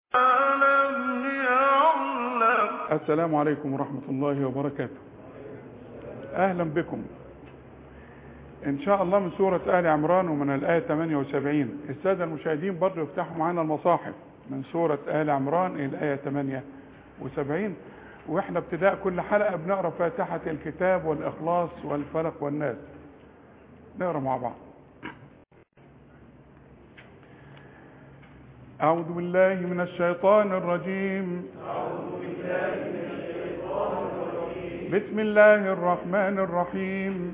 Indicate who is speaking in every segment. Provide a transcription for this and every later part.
Speaker 1: ألم يعلم
Speaker 2: السلام عليكم ورحمة الله وبركاته أهلا بكم إن شاء الله من سورة آل عمران ومن الآية 78 السادة المشاهدين برضه يفتحوا معانا المصاحف من سورة آل عمران إلى الآية 78 وإحنا ابتداء كل حلقة بنقرأ فاتحة الكتاب والإخلاص والفلق والناس نقرأ مع بعض أعوذ بالله من الشيطان الرجيم بسم الله الرحمن الرحيم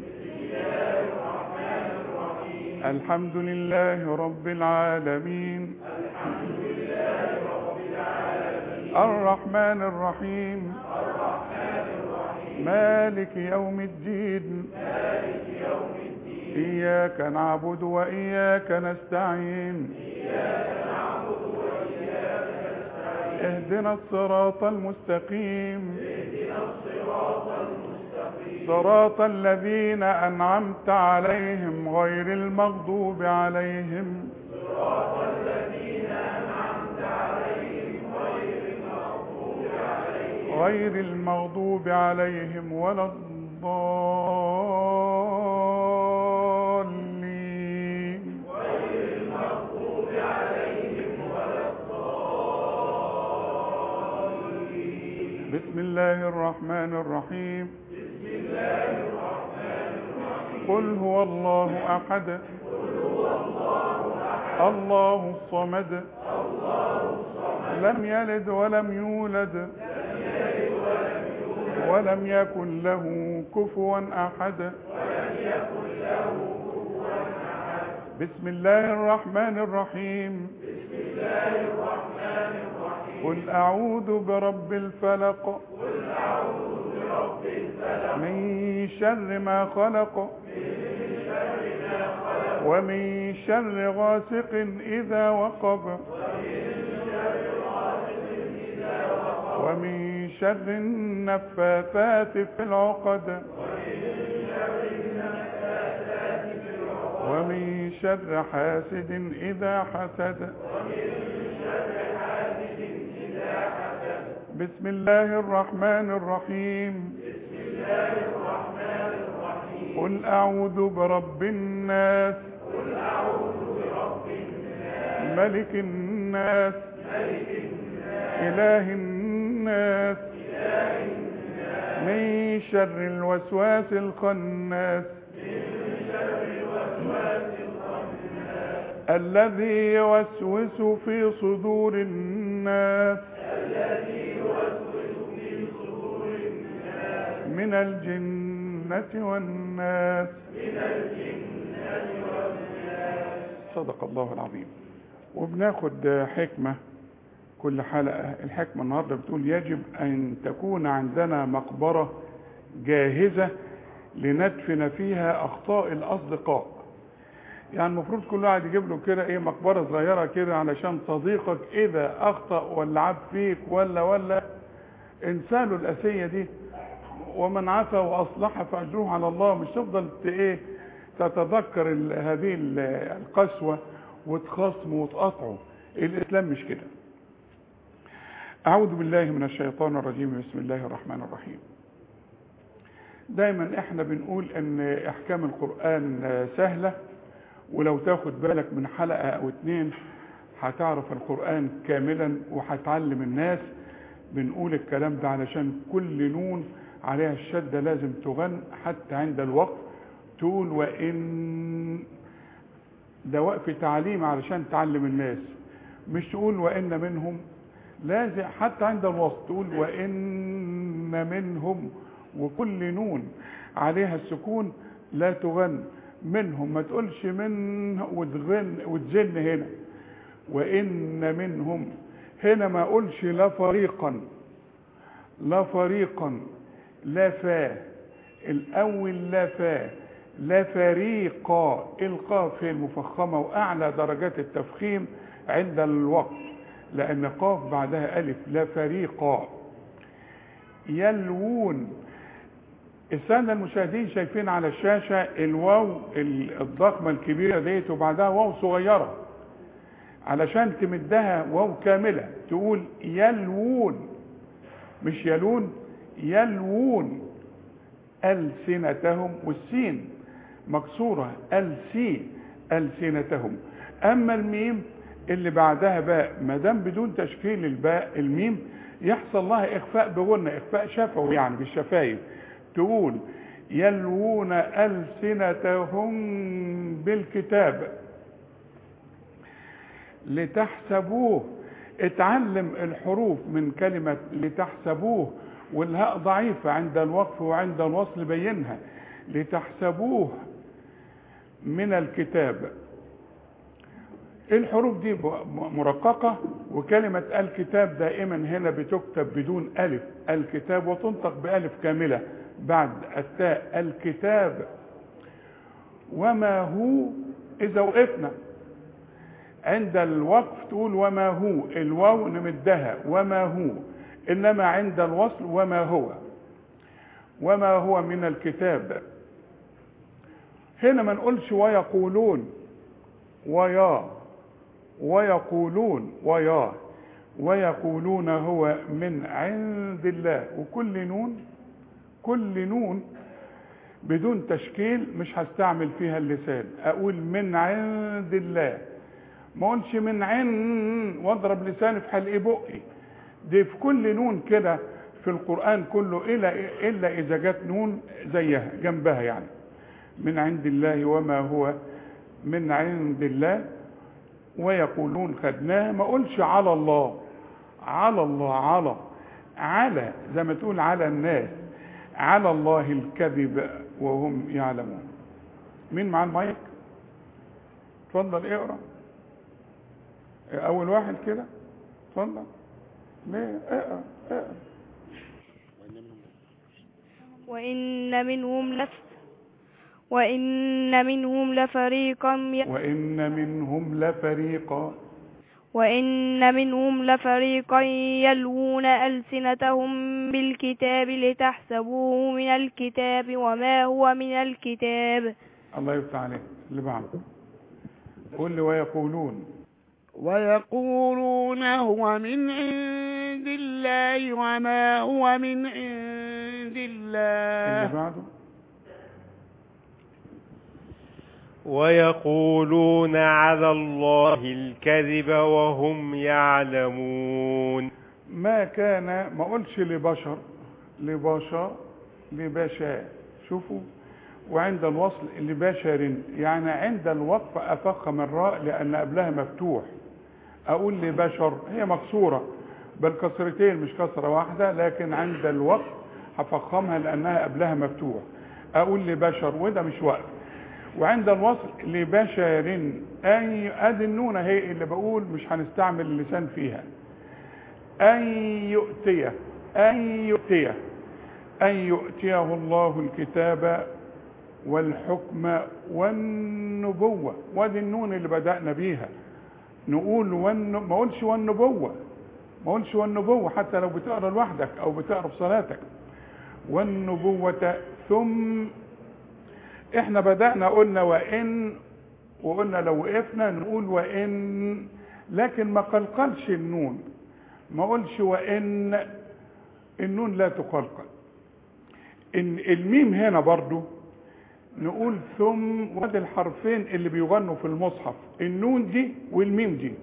Speaker 2: الحمد لله رب العالمين الرحمن الرحيم مالك يوم الدين إياك نعبد وإياك نستعين اهدنا الصراط المستقيم صراط الذين أنعمت عليهم غير المغضوب عليهم غير المغضوب عليهم ولا الضالين بسم الله الرحمن الرحيم قل هو الله أحد الله الصمد لم يلد ولم يولد ولم يكن له كفوا أحد بسم الله الرحمن الرحيم قل أعوذ برب الفلق من شر ما خلق ومن شر غاسق إذا وقب ومن شر النفاثات في العقد ومن شر حاسد إذا حسد بسم الله الرحمن الرحيم قل أعوذ برب الناس ملك الناس إله الناس من شر الوسواس الخناس الذي يوسوس في صدور الناس من الجنة والناس صدق الله العظيم وبناخد حكمة كل حلقة الحكمة النهاردة بتقول يجب أن تكون عندنا مقبرة جاهزة لندفن فيها أخطاء الأصدقاء يعني المفروض كل واحد يجيب له كده ايه مقبرة صغيرة كده علشان صديقك إذا أخطأ ولا عاب فيك ولا ولا انساله الأسية دي ومن عفا وأصلح فأجره على الله مش تفضل ايه تتذكر ال- هذه ال- القسوة وتخاصمه وتقاطعه الإسلام مش كده أعوذ بالله من الشيطان الرجيم بسم الله الرحمن الرحيم دايما احنا بنقول ان احكام القرآن سهلة ولو تاخد بالك من حلقة او اتنين هتعرف القرآن كاملا وهتعلم الناس بنقول الكلام ده علشان كل نون عليها الشدة لازم تغن حتى عند الوقف تقول وإن ده وقف تعليم علشان تعلم الناس مش تقول وإن منهم لازم حتى عند الوصف تقول وإن منهم وكل نون عليها السكون لا تغن منهم ما تقولش من وتغن وتزن هنا وإن منهم هنا ما أقولش لا فريقا لا فريقا لا فا الأول لا فا لا فريقا القاف هي المفخمة وأعلى درجات التفخيم عند الوقت لأن قاف بعدها ألف لا فريقا يلوون السادة المشاهدين شايفين على الشاشة الواو الضخمة الكبيرة ديت وبعدها واو صغيرة علشان تمدها واو كاملة تقول يلوون مش يلون يلوون ألسنتهم والسين مكسورة السي ألسنتهم أما الميم اللي بعدها باء ما دام بدون تشكيل الباء الميم يحصل لها إخفاء بغنة إخفاء شفوي يعني بالشفايف تقول يلوون ألسنتهم بالكتاب لتحسبوه اتعلم الحروف من كلمة لتحسبوه والهاء ضعيفة عند الوقف وعند الوصل بينها لتحسبوه من الكتاب الحروف دي مرققة وكلمة الكتاب دائما هنا بتكتب بدون ألف الكتاب وتنطق بألف كاملة بعد التاء الكتاب وما هو إذا وقفنا عند الوقف تقول وما هو الواو نمدها وما هو إنما عند الوصل وما هو وما هو من الكتاب هنا ما نقولش ويقولون ويا ويقولون ويا ويقولون هو من عند الله وكل نون كل نون بدون تشكيل مش هستعمل فيها اللسان اقول من عند الله ما اقولش من عند واضرب لساني في حلق بقي دي في كل نون كده في القرآن كله إلا, إلا إذا جت نون زيها جنبها يعني من عند الله وما هو من عند الله ويقولون خدناه ما اقولش على الله على الله على على زي ما تقول على الناس على الله الكذب وهم يعلمون مين معاه المايك اتفضل اقرا اول واحد كده اتفضل ليه اقرا اقرا
Speaker 3: وإن منهم لف وإن منهم لفريقا ي...
Speaker 2: وإن منهم لفريقا
Speaker 3: وإن منهم لفريقا يلوون ألسنتهم بالكتاب لتحسبوه من الكتاب وما هو من الكتاب
Speaker 2: الله يفتح عليك اللي بعده قول لي ويقولون
Speaker 4: ويقولون هو من عند الله وما هو من عند
Speaker 2: اللي
Speaker 4: الله
Speaker 2: بعده
Speaker 5: ويقولون على الله الكذب وهم يعلمون
Speaker 2: ما كان ما اقولش لبشر لبشر لبشا شوفوا وعند الوصل لبشر يعني عند الوقف افخم الراء لان قبلها مفتوح اقول لبشر هي مكسوره بالكسرتين مش كسره واحده لكن عند الوقف هفخمها لانها قبلها مفتوح اقول لبشر وده مش وقف وعند الوصل لبشر اي ادي النونه هي اللي بقول مش هنستعمل اللسان فيها أن يؤتيه أن يؤتيه أن يؤتيه الله الكتاب والحكم والنبوة وادي النون اللي بدأنا بيها نقول ون... ما اقولش والنبوة ما اقولش والنبوة حتى لو بتقرا لوحدك أو بتقرا في صلاتك والنبوة ثم احنا بدأنا قلنا وإن وقلنا لو وقفنا نقول وإن لكن ما قلقلش النون ما اقولش وان النون لا تقلقل ان الميم هنا برضو نقول ثم وادي الحرفين اللي بيغنوا في المصحف النون دي والميم دي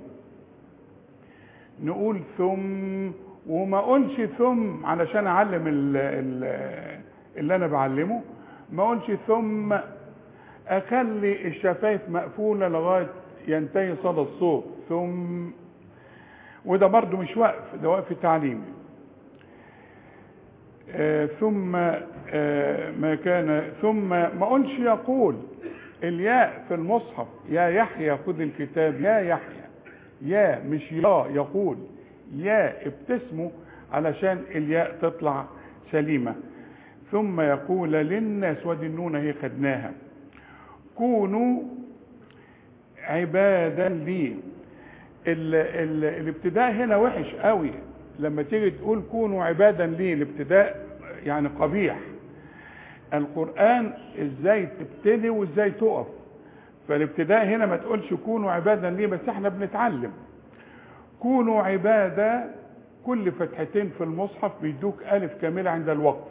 Speaker 2: نقول ثم وما اقولش ثم علشان اعلم ال ال اللي انا بعلمه ما اقولش ثم اخلي الشفايف مقفوله لغايه ينتهي صدى الصوت ثم وده برضه مش وقف ده وقف تعليمي آه ثم آه ما كان ثم ما قلش يقول الياء في المصحف يا يحيى خذ الكتاب يا يحيى يا مش يا يقول يا ابتسموا علشان الياء تطلع سليمة ثم يقول للناس ودي النون هي خدناها كونوا عبادا لي ال ال الابتداء هنا وحش قوي لما تيجي تقول كونوا عبادا لي الابتداء يعني قبيح القرآن ازاي تبتدي وازاي تقف فالابتداء هنا ما تقولش كونوا عبادا ليه بس احنا بنتعلم كونوا عبادة كل فتحتين في المصحف بيدوك ألف كاملة عند الوقف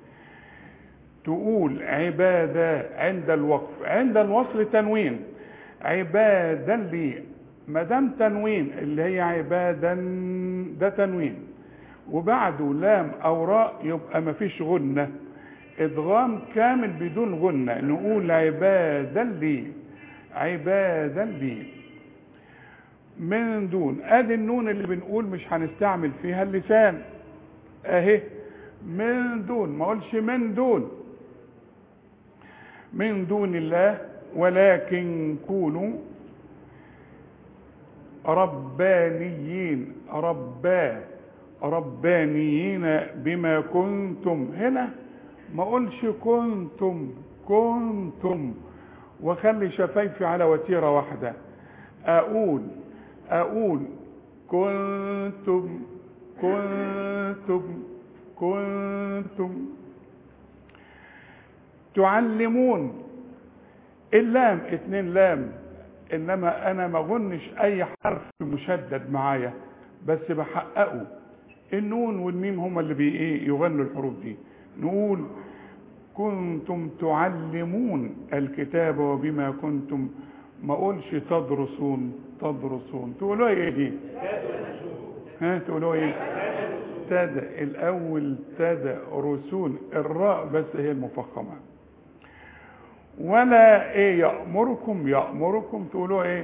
Speaker 2: تقول عبادة عند الوقف عند الوصل تنوين عبادا لي ما دام تنوين اللي هي عبادا ده تنوين وبعده لام او راء يبقى ما فيش غنة ادغام كامل بدون غنة نقول عبادا لي عبادا لي من دون ادي النون اللي بنقول مش هنستعمل فيها اللسان اهي من دون ما اقولش من دون من دون الله ولكن كونوا ربانيين ربا ربانيين بما كنتم هنا ما اقولش كنتم كنتم وخلي شفايفي على وتيره واحده اقول اقول كنتم كنتم كنتم تعلمون اللام اتنين لام انما انا ما اظنش اي حرف مشدد معايا بس بحققه النون والميم هما اللي بي ايه يغنوا الحروف دي نقول كنتم تعلمون الكتاب وبما كنتم ما اقولش تدرسون تدرسون تقولوا ايه دي ها تقولوا ايه تد الاول تدرسون الراء بس هي المفخمه ولا ايه يأمركم يأمركم تقولوا ايه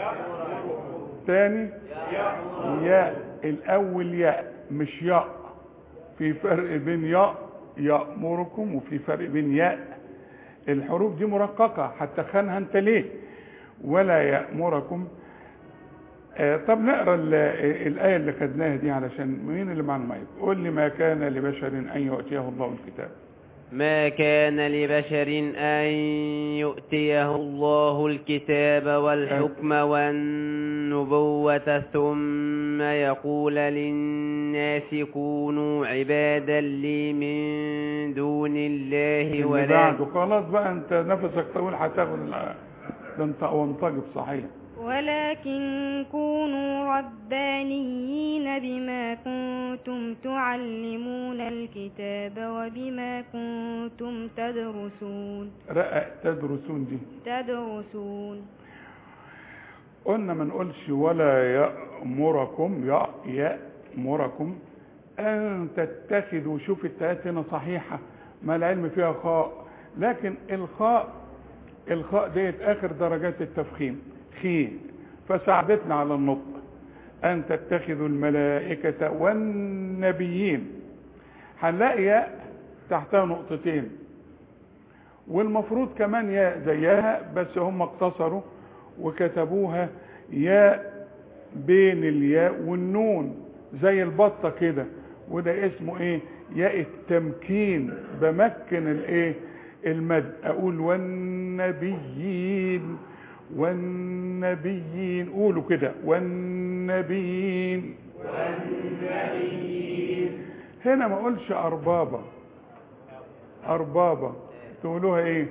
Speaker 2: تاني ياء الاول ياء مش ياء في فرق بين ياء يأمركم وفي فرق بين ياء الحروف دي مرققة حتى خانها انت ليه ولا يأمركم آه طب نقرا الآية اللي خدناها دي علشان مين اللي معنا المايك قول لي ما كان لبشر أن يؤتيه الله الكتاب
Speaker 6: ما كان لبشر أن يؤتيه الله الكتاب والحكم والنبوة ثم يقول للناس كونوا عبادا لي من دون الله
Speaker 2: اللي
Speaker 6: ولا
Speaker 2: بعده خلاص بقى انت نفسك طويل هتاخد ال- ده انت وانطجب صحيح
Speaker 3: ولكن كونوا ربانيين بما كنتم تعلمون الكتاب وبما كنتم تدرسون
Speaker 2: رقق تدرسون دي
Speaker 3: تدرسون
Speaker 2: قلنا ما نقولش ولا يأمركم يا يأمركم أن تتخذوا شوف التاءات هنا صحيحة ما العلم فيها خاء لكن الخاء الخاء ديت آخر درجات التفخيم خي فساعدتنا على النطق أن تتخذوا الملائكة والنبيين هنلاقي ياء تحتها نقطتين والمفروض كمان ياء زيها بس هم اقتصروا وكتبوها ياء بين الياء والنون زي البطة كده وده اسمه ايه ياء التمكين بمكن الايه المد اقول والنبيين والنبيين قولوا كده والنبيين والنبيين هنا ما اقولش اربابا اربابا تقولوها ايه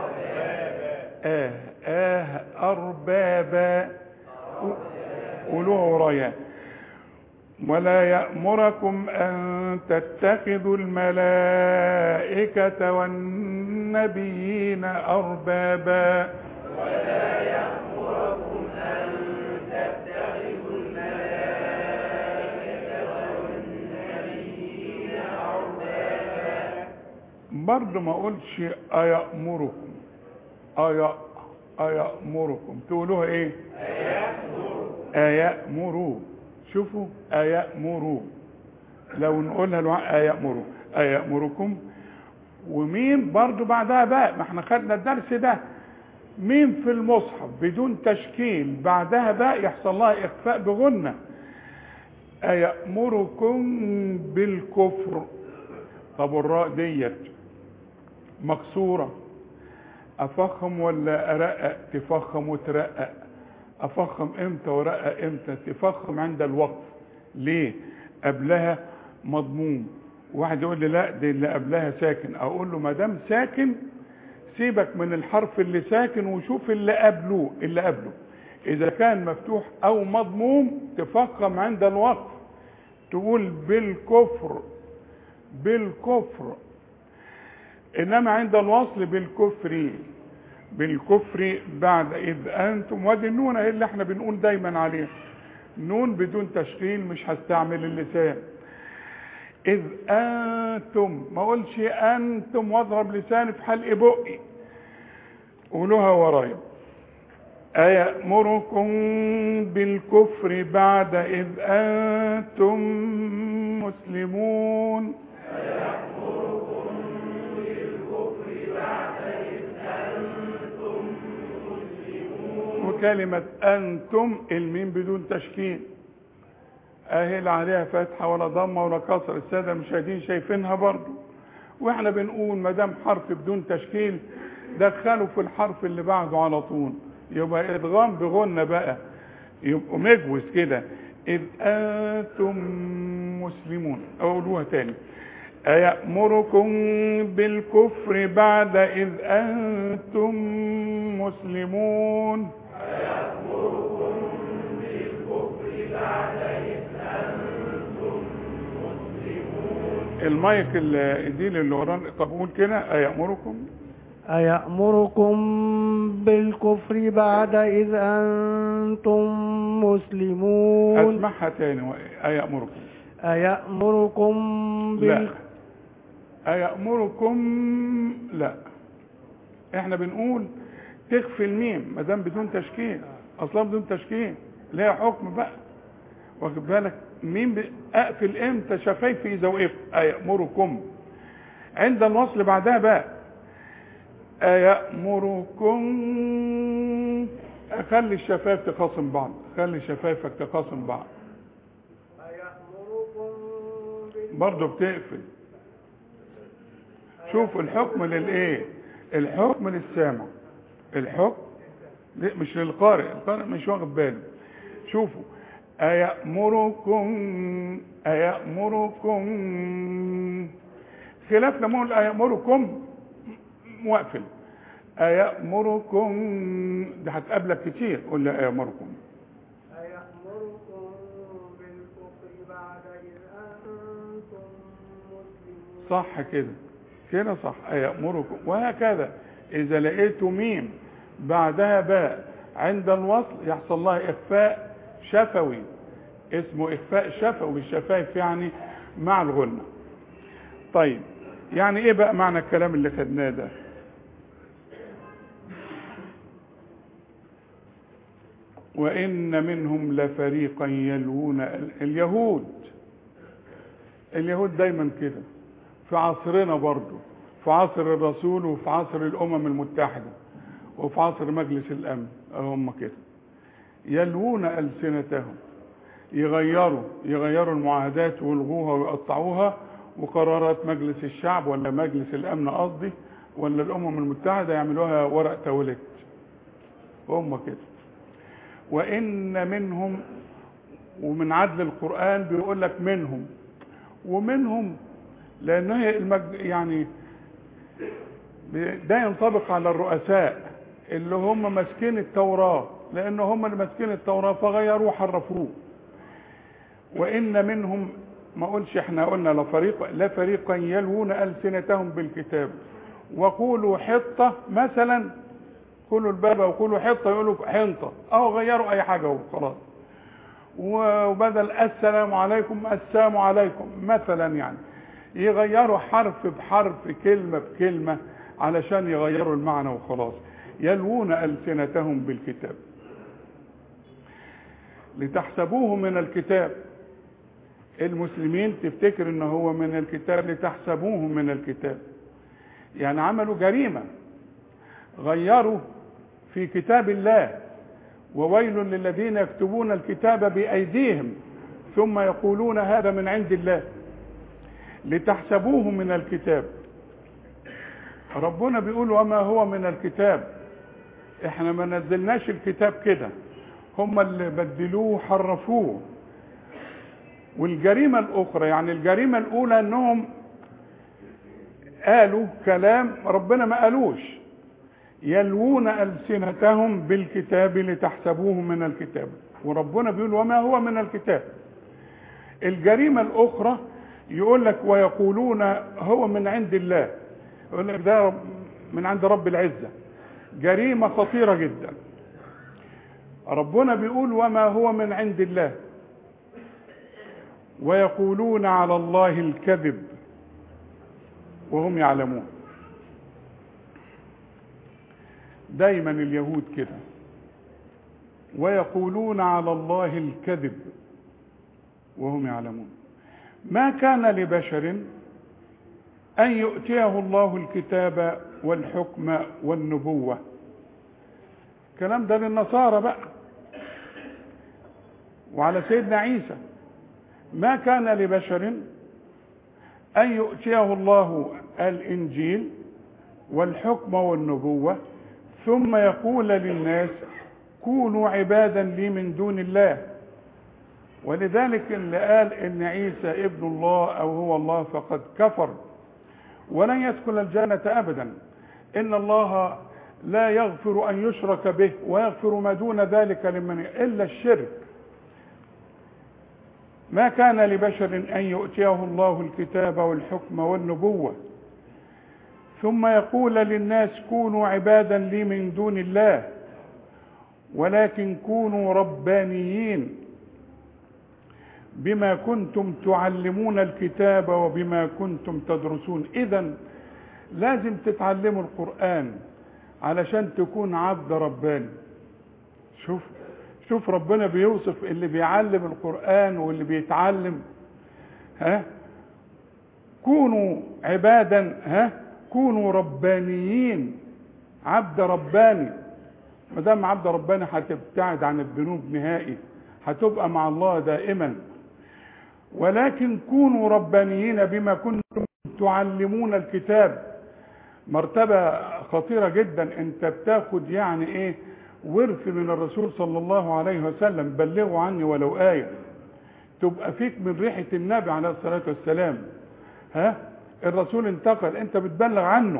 Speaker 2: آه آه أربابا قولوها ورايا ولا يأمركم أن تتخذوا الملائكة والنبيين أربابا برضه ما اقولش ايامركم ايا ايامركم تقولوها ايه ايامروا شوفوا ايامروا لو نقولها الوع- ايامروا ايامركم وميم برضه بعدها باء ما احنا خدنا الدرس ده ميم في المصحف بدون تشكيل بعدها باء يحصل لها اخفاء بغنه ايامركم بالكفر طب الراء ديت مكسورة أفخم ولا أرقق تفخم وترقق أفخم إمتى ورقق إمتى تفخم عند الوقف ليه قبلها مضموم واحد يقول لي لا دي اللي قبلها ساكن أقول له ما دام ساكن سيبك من الحرف اللي ساكن وشوف اللي قبله اللي قبله اذا كان مفتوح او مضموم تفخم عند الوقف تقول بالكفر بالكفر انما عند الوصل بالكفر بالكفر بعد اذ انتم وادي النون اهي اللي احنا بنقول دايما عليها نون بدون تشغيل مش هستعمل اللسان اذ انتم ما اقولش انتم واضرب لساني في حلق بقي قولوها ورايا أيأمركم بالكفر بعد إذ أنتم مسلمون وكلمة أنتم الميم بدون تشكيل أهي لا عليها فتحة ولا ضمة ولا كسر السادة المشاهدين شايفينها برضو واحنا بنقول ما دام حرف بدون تشكيل دخله في الحرف اللي بعده على طول يبقى ادغام بغنة بقى يبقوا مجوز كده إذ أنتم مسلمون أقولوها تاني أيأمركم بالكفر بعد إذ أنتم مسلمون المايك اللي دي اللي ورانا طب قول كده أيأمركم
Speaker 7: أيأمركم بالكفر بعد إذ أنتم مسلمون
Speaker 2: أسمعها تاني أيأمركم
Speaker 7: أيأمركم
Speaker 2: لا
Speaker 7: بال...
Speaker 2: أيأمركم لا احنا بنقول تخفي الميم ما دام بدون تشكيل اصلا بدون تشكيل ليها حكم بقى واخد بالك مين ب... اقفل امتى شفايفي اذا وقفت أيأمركم عند الوصل بعدها بقى أيأمركم خلي الشفايف تخاصم بعض خلي شفايفك تخاصم بعض برضه بتقفل شوف الحكم للايه الحكم للسامع الحكم لا، مش للقارئ القارئ مش واخد باله شوفوا أيأمركم أيأمركم خلاف لما اقول أيأمركم واقفل أيأمركم ده هتقابلك كتير قول لي أيأمركم
Speaker 7: أيأمركم بالكفر بعد إذ أنتم مسلمون
Speaker 2: صح كده كده صح أيأمركم وهكذا إذا لقيتوا ميم بعدها باء عند الوصل يحصل لها إخفاء شفوي اسمه إخفاء شفوي الشفايف يعني مع الغنة طيب يعني إيه بقى معنى الكلام اللي خدناه ده وإن منهم لفريقا يلوون ال- اليهود اليهود دايما كده في عصرنا برضو في عصر الرسول وفي عصر الأمم المتحدة وفي عصر مجلس الأمن هم كده يلوون ألسنتهم يغيروا يغيروا المعاهدات ويلغوها ويقطعوها وقرارات مجلس الشعب ولا مجلس الأمن قصدي ولا الأمم المتحدة يعملوها ورق توليت هم كده وإن منهم ومن عدل القرآن بيقول لك منهم ومنهم لأن هي المج... يعني ده ينطبق على الرؤساء اللي هم ماسكين التوراة لأن هم اللي ماسكين التوراة فغيروه حرفوه وإن منهم ما قلش احنا قلنا لفريق لا فريقا يلوون ألسنتهم بالكتاب وقولوا حطة مثلا قولوا الباب وقولوا حطة يقولوا حنطة أو غيروا أي حاجة وخلاص وبدل السلام عليكم السلام عليكم مثلا يعني يغيروا حرف بحرف كلمة بكلمة علشان يغيروا المعنى وخلاص يلوون ألسنتهم بالكتاب لتحسبوه من الكتاب المسلمين تفتكر ان هو من الكتاب لتحسبوه من الكتاب يعني عملوا جريمة غيروا في كتاب الله وويل للذين يكتبون الكتاب بأيديهم ثم يقولون هذا من عند الله لتحسبوه من الكتاب ربنا بيقول وما هو من الكتاب احنا ما نزلناش الكتاب كده هم اللي بدلوه وحرفوه والجريمة الأخرى يعني الجريمة الأولى أنهم قالوا كلام ربنا ما قالوش يلوون ألسنتهم بالكتاب لتحسبوه من الكتاب وربنا بيقول وما هو من الكتاب الجريمة الأخرى يقول لك ويقولون هو من عند الله يقول لك ده من عند رب العزة جريمة خطيرة جدا ربنا بيقول وما هو من عند الله ويقولون على الله الكذب وهم يعلمون دايما اليهود كده ويقولون على الله الكذب وهم يعلمون ما كان لبشر أن يؤتيه الله الكتاب والحكم والنبوة الكلام ده للنصارى بقى وعلى سيدنا عيسى ما كان لبشر أن يؤتيه الله الإنجيل والحكم والنبوة ثم يقول للناس كونوا عبادا لي من دون الله ولذلك اللي قال ان عيسى ابن الله او هو الله فقد كفر ولن يدخل الجنة ابدا ان الله لا يغفر ان يشرك به ويغفر ما دون ذلك لمن الا الشرك ما كان لبشر ان يؤتيه الله الكتاب والحكم والنبوة ثم يقول للناس كونوا عبادا لي من دون الله ولكن كونوا ربانيين بما كنتم تعلمون الكتاب وبما كنتم تدرسون اذا لازم تتعلموا القرآن علشان تكون عبد رباني شوف شوف ربنا بيوصف اللي بيعلم القرآن واللي بيتعلم ها كونوا عبادا ها كونوا ربانيين عبد رباني ما دام عبد رباني هتبتعد عن الذنوب نهائي هتبقى مع الله دائما ولكن كونوا ربانيين بما كنتم تعلمون الكتاب مرتبة خطيرة جدا انت بتاخد يعني ايه ورث من الرسول صلى الله عليه وسلم بلغوا عني ولو آية تبقى فيك من ريحة النبي عليه الصلاة والسلام ها الرسول انتقل انت بتبلغ عنه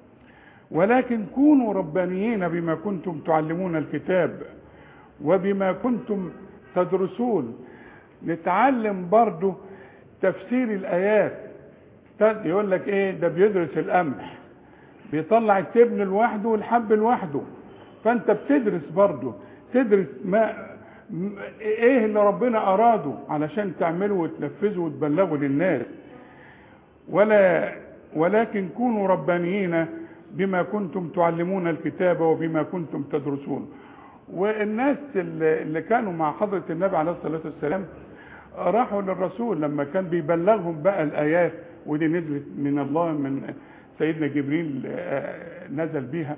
Speaker 2: ولكن كونوا ربانيين بما كنتم تعلمون الكتاب وبما كنتم تدرسون نتعلم برضو تفسير الآيات يقول لك ايه ده بيدرس القمح بيطلع التبن لوحده والحب لوحده فانت بتدرس برضه تدرس ما ايه اللي ربنا اراده علشان تعمله وتنفذه وتبلغه للناس ولا ولكن كونوا ربانيين بما كنتم تعلمون الكتاب وبما كنتم تدرسون والناس اللي اللي كانوا مع حضرة النبي عليه الصلاة والسلام راحوا للرسول لما كان بيبلغهم بقى الآيات ودي نزلت من الله من سيدنا جبريل نزل بيها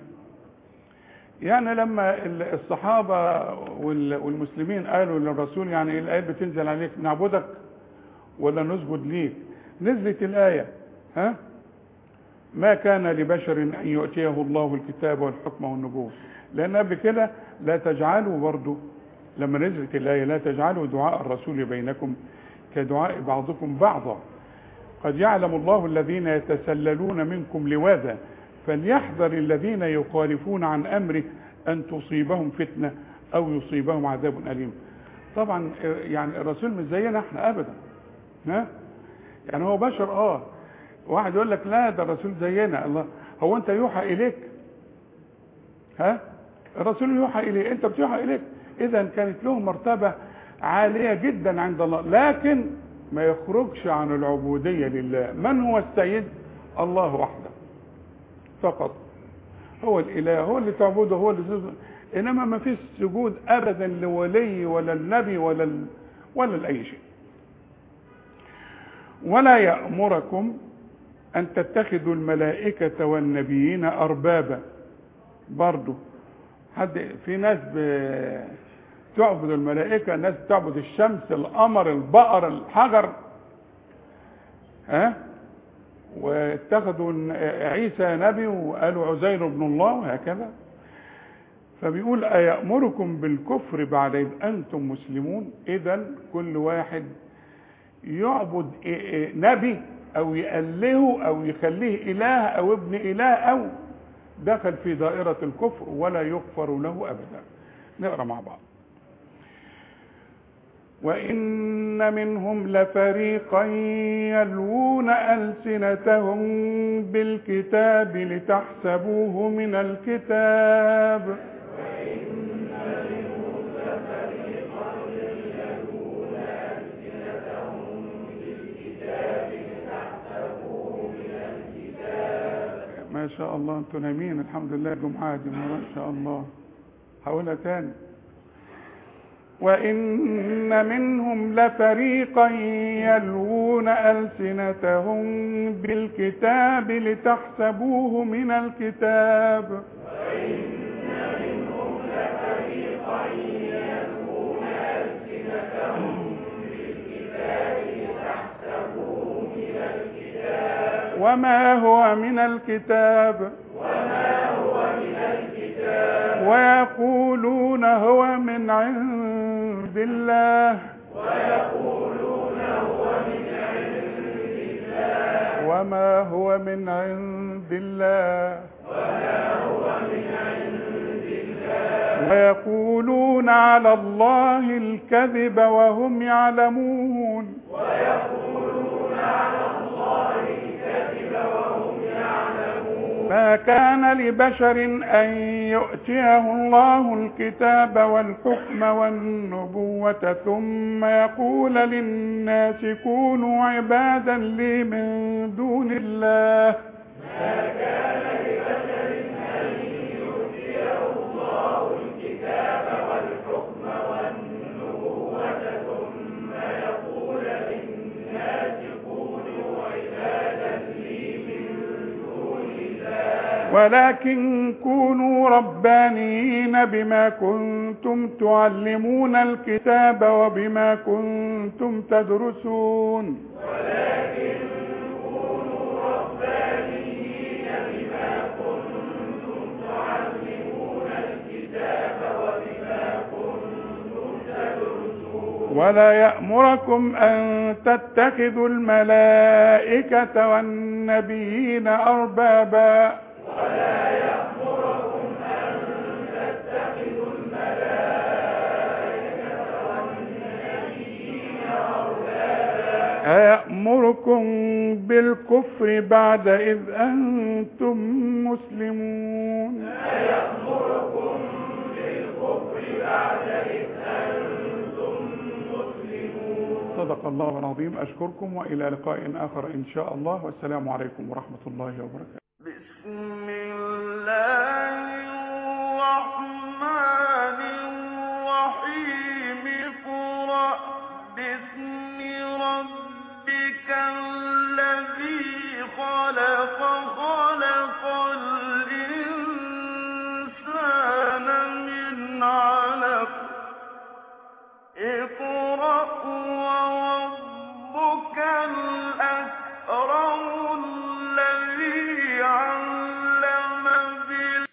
Speaker 2: يعني لما الصحابة والمسلمين قالوا للرسول يعني الآية بتنزل عليك نعبدك ولا نسجد ليك نزلت الآية ها ما كان لبشر أن يؤتيه الله الكتاب والحكم والنبوة لأن قبل كده لا تجعلوا برضو لما نزلت الآية لا تجعلوا دعاء الرسول بينكم كدعاء بعضكم بعضا قد يعلم الله الذين يتسللون منكم لواذا فليحذر الذين يخالفون عن امره ان تصيبهم فتنه او يصيبهم عذاب اليم طبعا يعني الرسول مش زينا احنا ابدا ها يعني هو بشر اه واحد يقول لك لا ده الرسول زينا الله هو انت يوحى اليك ها الرسول يوحى اليه انت بتوحى اليك اذا كانت له مرتبه عاليه جدا عند الله لكن ما يخرجش عن العبوديه لله من هو السيد الله وحده فقط هو الاله هو اللي تعبده هو اللي تسجد انما ما فيش سجود ابدا لولي ولا النبي ولا ال... ولا لاي شيء ولا يامركم ان تتخذوا الملائكه والنبيين اربابا برضه حد في ناس بتعبد الملائكه ناس بتعبد الشمس القمر البقر الحجر ها واتخذوا عيسى نبي وقالوا عزير ابن الله وهكذا فبيقول أيأمركم بالكفر بعد إذ أنتم مسلمون إذا كل واحد يعبد نبي أو يألهه أو يخليه إله أو ابن إله أو دخل في دائرة الكفر ولا يغفر له أبدا نقرأ مع بعض وإن منهم لفريقا يلوون ألسنتهم بالكتاب لتحسبوه من الكتاب ما شاء الله انتوا نايمين الحمد لله الجمعة دي ما شاء الله هقولها تاني وإن منهم لفريقا يلوون ألسنتهم بالكتاب لتحسبوه من الكتاب وما هو من الكتاب ويقولون هو من عند الله وما هو من عند الله ويقولون على الله الكذب وهم يعلمون ما كان لبشر أن يؤتيه الله الكتاب والحكم والنبوة ثم يقول للناس كونوا عبادا لي من دون الله ولكن كونوا ربانيين بما كنتم تعلمون الكتاب وبما كنتم تدرسون ولا يأمركم أن تتخذوا الملائكة والنبيين أربابا أيأمركم بالكفر بعد إذ أنتم مسلمون صدق الله العظيم أشكركم وإلى لقاء آخر إن شاء الله والسلام عليكم ورحمة الله وبركاته
Speaker 1: بسم الله الرحمن الرحيم اقرأ باسم ربك الذي خلق